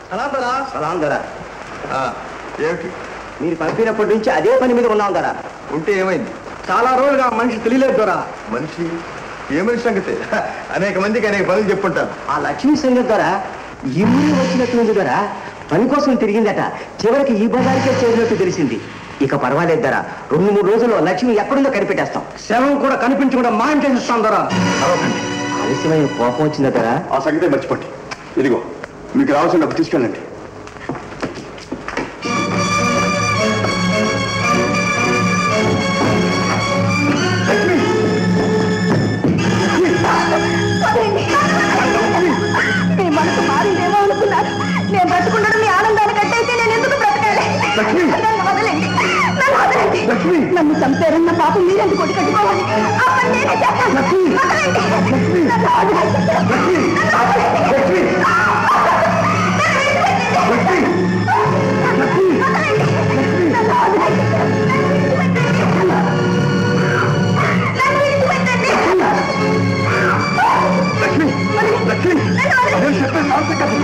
సలాందరా సలాం దొరా ఏమిటి మీరు పంపినప్పటి నుంచి అదే పని మీద ఉన్నాం దొరా ఉంటే ఏమైంది చాలా రోజులుగా మనిషి తెలియలేదు దొరా మనిషి ఏ మనిషి సంగతి అనేక మందికి అనేక పనులు చెప్పుంటాను ఆ లక్ష్మీ సంగతి ద్వారా ఈ ఊరి వచ్చినట్టుంది దొరా పని కోసం తిరిగిందట చివరికి ఈ బజార్కే చేరినట్టు తెలిసింది ఇక పర్వాలేదు దొరా రెండు మూడు రోజుల్లో లక్ష్మి ఎక్కడుందో కనిపెట్టేస్తాం శవం కూడా కనిపించకుండా మాయం చేస్తాం దొరా అరవకండి ఆలస్యమైన కోపం వచ్చిందా దొరా ఆ సంగతే మర్చిపోండి ఇదిగో మీకు రావాల్సిన డబ్బు తీసుకెళ్ళండి మీ మనసు మారిందేమో అనుకున్నాను నేను బ్రతుకుండడం మీ ఆనందానికి కట్టయితే నేను ఎందుకు బ్రతకాలి నన్ను వదలండి నన్ను వదలండి నన్ను చంపారన్న పాపం మీరెందుకు కొట్టి కట్టుకోవాలి ఆ పని నేనే చేస్తాను వదలండి నన్ను వదలండి. నన్ను వదలండి. నన్ను విడిచిపెట్టండి. లక్ష్మి లక్ష్మి నేను చెప్పేది మాంసం కాదు.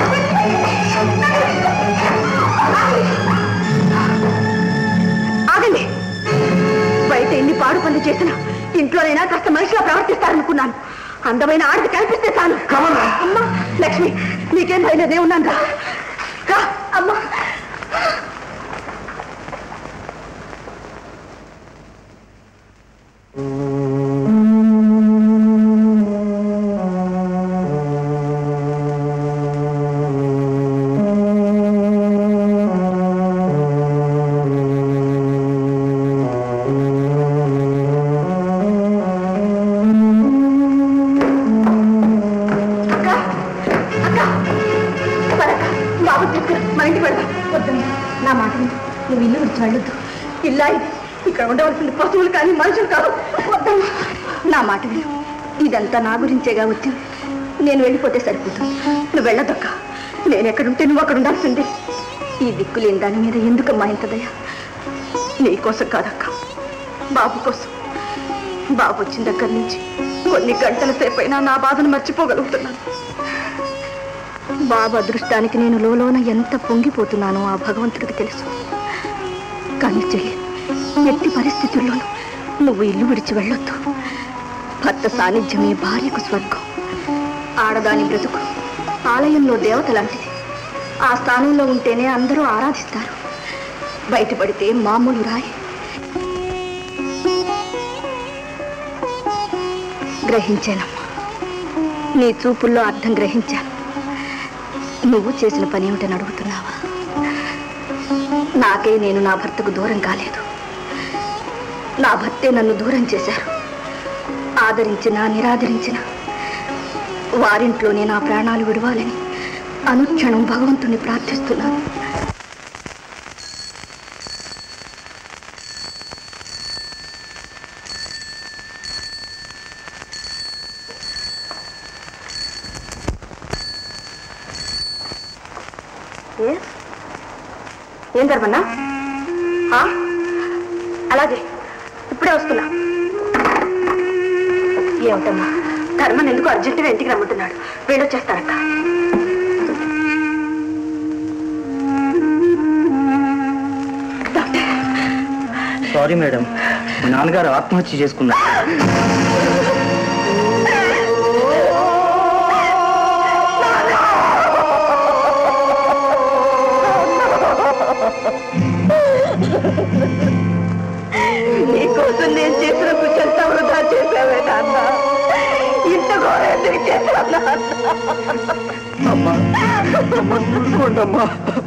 ఆగండి బయట ఎన్ని పాడు పనులు చేసినా ఇంట్లోనైనా కాస్త మనిషిగా ప్రవర్తిస్తారనుకున్నాను అందమైన ఆడది కనిపిస్తే చాలు అమ్మా లక్ష్మి నీకేం భయలేదే ఉన్నాను రా. రా అమ్మా అక్క అక్క పదక్క బాబు తీసుకురా మా ఇంటికి వెళ్దాం వద్దమ్మా నా మాట విను. నువ్వు ఇల్లు విడిచి వెళ్ళొద్దు ఇల్లా ఇది ఇక్కడ ఉండవలసింది పశువులు కానీ మనుషులు కాదు వద్దమ్మా నా మాట విను ఇదంతా నా గురించేగా వచ్చింది నేను వెళ్ళిపోతే సరిపోతుంది నువ్వు వెళ్ళదక్క నేను ఎక్కడుంటే నువ్వు అక్కడ ఉండాల్సిందే ఈ దిక్కు లేని దాని మీద ఎందుకమ్మా ఇంత దయ నీ కోసం కాదక్క బాబు కోసం బాబు వచ్చిన దగ్గర నుంచి కొన్ని గంటల సేపైనా నా బాధను మర్చిపోగలుగుతున్నాను బాబు అదృష్టానికి నేను లోలోన ఎంత పొంగిపోతున్నానో ఆ భగవంతుడికి తెలుసు కానీ చెల్లి ఎట్టి పరిస్థితుల్లోనూ నువ్వు ఇల్లు విడిచి వెళ్ళొద్దు భర్త సాన్నిధ్యమే భార్యకు స్వర్గం ఆడదాని బ్రతుకు ఆలయంలో దేవత లాంటిది ఆ స్థానంలో ఉంటేనే అందరూ ఆరాధిస్తారు బయటపడితే మామూలు రాయి గ్రహించానమ్మా నీ చూపుల్లో అర్థం గ్రహించాను నువ్వు చేసిన పని ఏమిటని అడుగుతున్నావా నాకే నేను నా భర్తకు దూరం కాలేదు నా భర్తే నన్ను దూరం చేశారు ఆదరించినా నిరాదరించిన వారింట్లోనే నా ప్రాణాలు విడవాలని అనుక్షణం భగవంతుని ప్రార్థిస్తున్నాను ఏం ధర్మన్నా ఆ? అలాగే ఇప్పుడే వస్తున్నా ఏమిటమ్మా ధర్మన్ ఎందుకు అర్జెంటుగా ఇంటికి రమ్మంటున్నాడు వెళ్ళొచ్చేస్తానక్క సారీ మేడం మా నాన్నగారు ఆత్మహత్య చేసుకున్నారు నీకోసం నేను చేసిన కుచంతా వృధా చేసావే నాన్న ఇంత ఘోరం ఎందుకు చేశావు అమ్మా అమ్మా ఊరుకోండమ్మా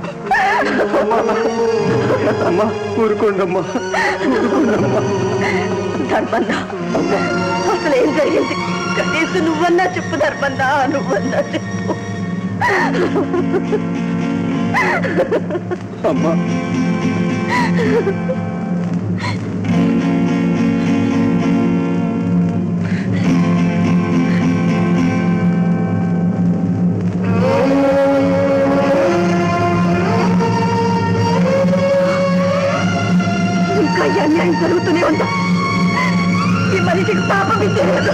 అమ్మా ఊరుకోండమ్మా ఊరుకోండమ్మా ధర్మన్న అసలు ఏం జరిగింది కనీసం నువ్వన్నా చెప్పు ధర్మన్న నువ్వన్నా చెప్పు అమ్మా ఇంకా ఈ అన్యాయం జరుగుతూనే ఉందా ఈ మనిషికి పాపం తెలియదు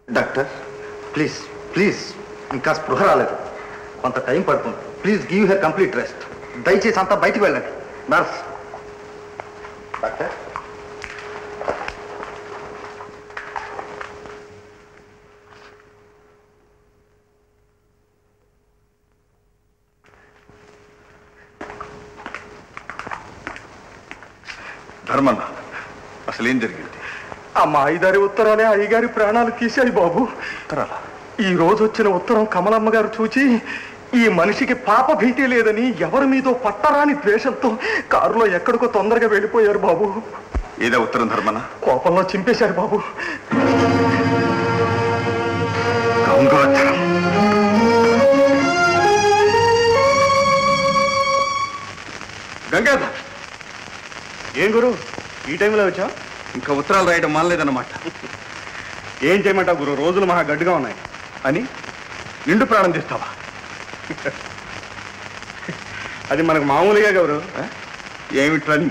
డాక్టర్ ప్లీజ్ ప్లీజ్ ఇంకా స్పృహ రాలేదు కొంత టైం పడుతుంది please give her complete rest దయచేసి అంతా బయటికి వెళ్ళండి నర్స్ డాక్టర్ ధర్మన్న అసలు ఏం జరిగింది ఆ మాయిదారి ఉత్తరాలే అయ్యగారి ప్రాణాలు తీశాయి బాబు ఉత్తరాలా ఈ రోజు వచ్చిన ఉత్తరం కమలమ్మ గారు చూచి ఈ మనిషికి పాప భీతి లేదని ఎవరి మీదో పట్టరాని ద్వేషంతో కారులో ఎక్కడికో తొందరగా వెళ్ళిపోయారు బాబు ఏదో ఉత్తరం ధర్మన్న కోపంలో చింపేశారు బాబు గంగాధరం గంగాధర్ ఏం గురు ఈ టైంలో వచ్చా ఇంకా ఉత్తరాలు రాయడం మానలేదన్నమాట ఏం చేయమంటావు గురు రోజులు మహా గడ్డుగా ఉన్నాయి అని నిండు ప్రాణం తీస్తావా అది మనకు మామూలుగా గౌరు ఏమిట్రా నీ-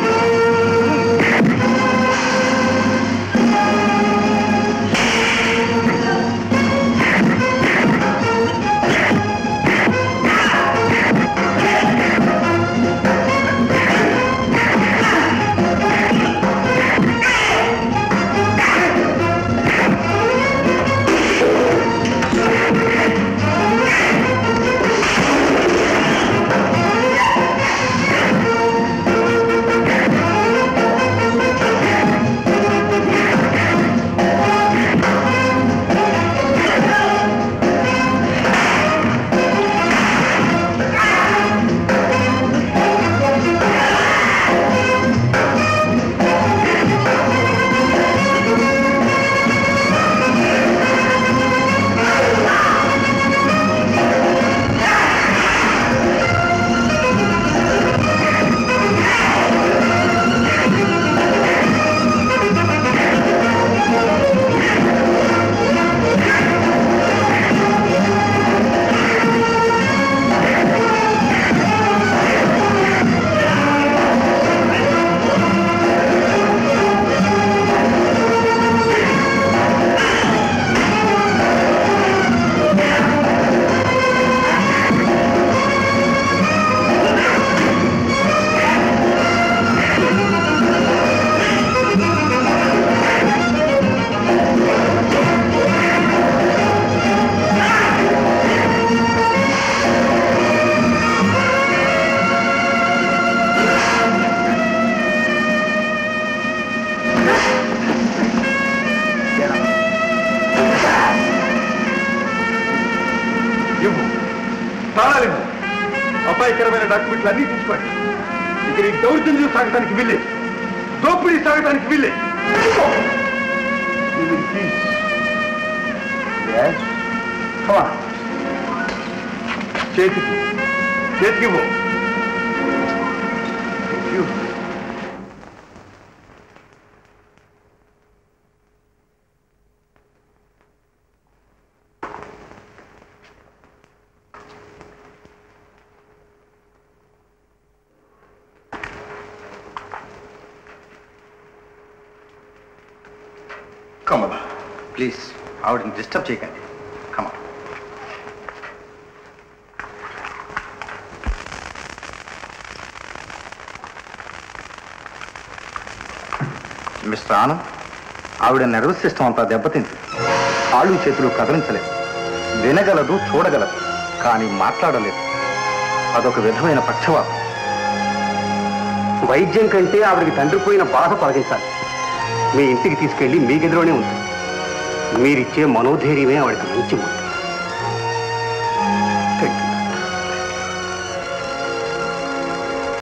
ఇవ్వు ప్రాణాలు ఇవ్వు అపాయకరమైన డాక్యుమెంట్లు అన్ని తీసుకోండి ఇక నీ దౌర్జన్యం సాగటానికి వీల్లే దోపిడీ సాగటానికి వీల్లే You will please. Yes. Come on. చేతికి చేతికి ఇవ్వు Thank you. కమల ప్లీజ్ ఆవిడని డిస్టర్బ్ చేయకండి కమల్ మిస్టర్ ఆనంద్ ఆవిడ నర్వస్ సిస్టమ్ అంతా దెబ్బతింది కాళ్ళు చేతులు కదిలించలేదు వినగలదు చూడగలదు కానీ మాట్లాడలేదు అదొక విధమైన పక్షవాతం వైద్యం కంటే ఆవిడకి తండ్రి పోయిన బాధ తొలగించాలి మీ ఇంటికి తీసుకెళ్ళి మీ గదిలోనే ఉంటుంది మీరిచ్చే మనోధైర్యమే ఆవిడకి మంచి ముద్ద